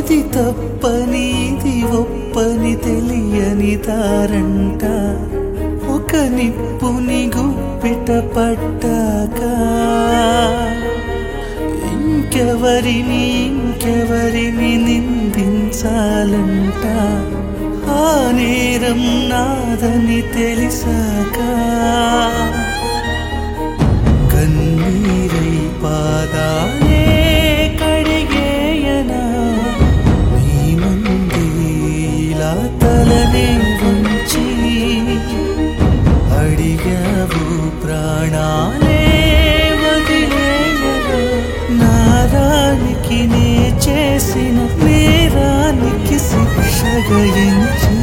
ఇది తప్పని ఇది ఒప్పని తెలియని తారంట ఒక నిప్పుని గుప్పిట పట్టాక ఇంకెవరిని ఇంకెవరిని నిందించాలంట ఆ నేరం నాదని తెలిసాక కన్నీరై పాదాలే కడిగేయనా నీ ముందే ఇలా తలనే ఉంచి అడిగావు ప్రాణాలే వదిలేయనా నారానికి నే చేసిన నేరానికి శిక్ష గయించి